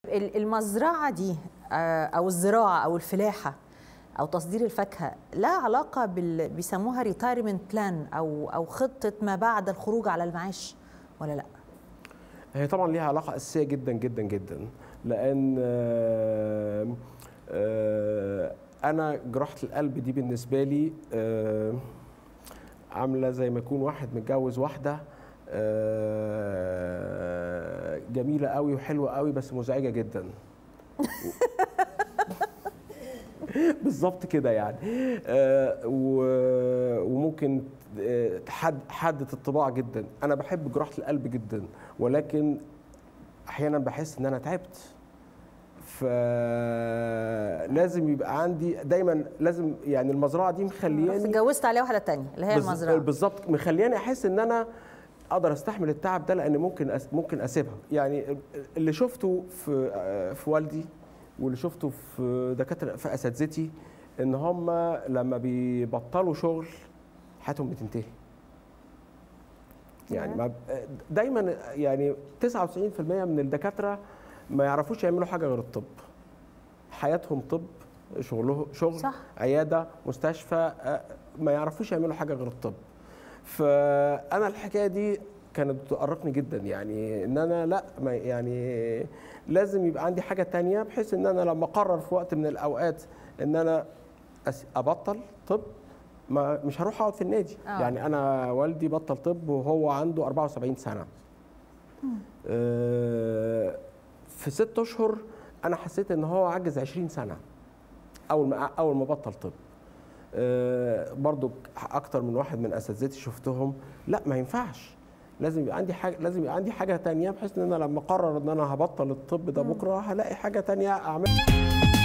ال- المزرعه دي آه، او الزراعه او الفلاحه او تصدير الفاكهه لها علاقه بال بيسموها ريتايرمنت بلان او او خطه ما بعد الخروج على المعاش ولا لا هي طبعا ليها علاقه اساسيه جدا جدا جدا لان آه، آه، انا جراحه القلب دي بالنسبه لي آه، عامله زي ما يكون واحد متجوز واحده آه، جميله قوي وحلوه قوي بس مزعجه جدا بالظبط كده يعني آه، و- وممكن آه، حد حادة الطباع جدا انا بحب جراحه القلب جدا ولكن احيانا بحس ان انا تعبت فلازم يبقى عندي دايما لازم يعني المزرعه دي رحت مخلياني اتجوزت عليها واحده تانية اللي هي بز- المزرعه بالظبط مخلياني احس ان انا اقدر استحمل التعب ده لان ممكن أس ممكن اسيبها يعني اللي شفته في آه، في والدي واللي شفته في دكاتره في اساتذتي ان هم لما بيبطلوا شغل حياتهم بتنتهي يعني ما دايما يعني 99% من الدكاتره ما يعرفوش يعملوا حاجه غير الطب حياتهم طب شغله شغل صح. عياده مستشفى آه، ما يعرفوش يعملوا حاجه غير الطب فانا الحكايه دي كانت بتقرقني جدا يعني ان انا لا ما يعني لازم يبقى عندي حاجه تانية بحيث ان انا لما اقرر في وقت من الاوقات ان انا أس- ابطل طب ما مش هروح اقعد في النادي آه. آه. يعني انا والدي بطل طب وهو عنده 74 سنه آه، في ست اشهر انا حسيت ان هو عجز 20 سنه اول ما اول ما بطل طب آه، برضو اكتر من واحد من اساتذتي شفتهم لا ما ينفعش لازم يبقى عندي حاجه لازم يبقى عندي حاجه تانية بحيث ان انا لما اقرر ان انا هبطل الطب ده بكره هلاقي حاجه تانية اعملها